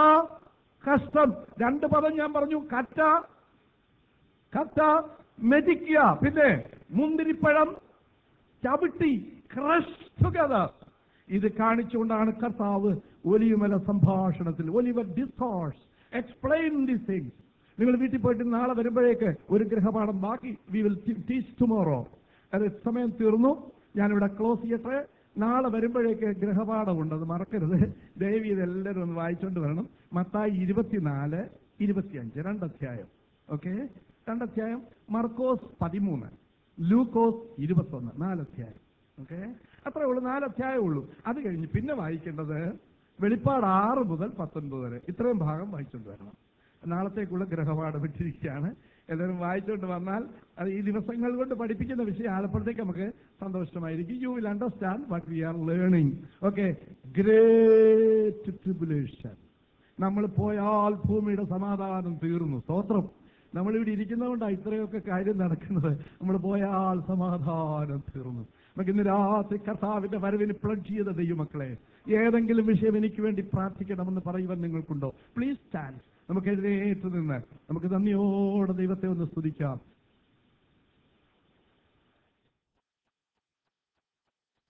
കഷ്ടം രണ്ട് പദം ഞാൻ പറഞ്ഞു കറ്റ കറ്റ മെതിക്കുക പിന്നെ മുന്തിരിപ്പഴം ചവിട്ടി ക്രഷ് ടുഗദർ ഇത് കാണിച്ചുകൊണ്ടാണ് കർത്താവ് ഒലിയുമല സംഭാഷണത്തിൽ Olivet discourse explain the things നിങ്ങൾ വീട്ടിൽ പോയിട്ട് നാളെ വരുമ്പോഴേക്ക് ഒരു ഗൃഹപാഠം ബാക്കി വി വിൽ ടീച്ച് ടുമോറോ അത് സമയം തീർന്നു ഞാനിവിടെ ക്ലോസ് ചെയ്യട്ടെ നാളെ വരുമ്പോഴേക്ക് ഗൃഹപാഠമുണ്ട് അത് മറക്കരുത് ദയവ് ഇത് എല്ലാവരും ഒന്ന് വായിച്ചുകൊണ്ട് വരണം മത്തായി ഇരുപത്തിനാല് ഇരുപത്തിയഞ്ച് രണ്ടധ്യായം ഓക്കെ രണ്ടധ്യായം മർക്കോസ് പതിമൂന്ന് ലൂക്കോസ് ഇരുപത്തൊന്ന് നാലധ്യായം ഓക്കെ അത്രേ ഉള്ളൂ നാലധ്യായം ഉള്ളൂ അത് കഴിഞ്ഞ് പിന്നെ വായിക്കേണ്ടത് വെളിപ്പാട് ആറ് മുതൽ പത്തൊൻപത് വരെ ഇത്രയും ഭാഗം വായിച്ചുകൊണ്ട് വരണം നാളത്തേക്കുള്ള ഗ്രഹപാഠം ഇട്ടിരിക്കുകയാണ് എല്ലാവരും വായിച്ചുകൊണ്ട് വന്നാൽ അത് ഈ ദിവസങ്ങൾ കൊണ്ട് പഠിപ്പിക്കുന്ന വിഷയം ആലപ്പോഴത്തേക്ക് നമുക്ക് സന്തോഷമായിരിക്കും you will understand what we are learning okay great tribulation നമ്മൾ പോയാൽ ഭൂമിയുടെ സമാധാനം തീർന്നു സ്തോത്രം നമ്മളിവിടെ ഇരിക്കുന്നതുകൊണ്ടാണ് ഇത്രയൊക്കെ കാര്യം നടക്കുന്നത് നമ്മൾ പോയാൽ സമാധാനം തീർന്നു നമുക്ക് ഇന്ന് രാത്രി കർത്താവിന്റെ വരവിന് പ്ലഡ് ചെയ്ത ദൈവമക്കളെ ഏതെങ്കിലും വിഷയം എനിക്ക് വേണ്ടി പ്രാർത്ഥിക്കണമെന്ന് പറയുവാൻ നിങ്ങൾക്കുണ്ടോ പ്ലീസ് സ്റ്റാൻഡ് നമുക്ക് എഴുന്നേറ്റ് നിന്ന് നമുക്ക് നന്ദിയോടെ ദൈവത്തെ ഒന്ന് സ്തുതിക്കാം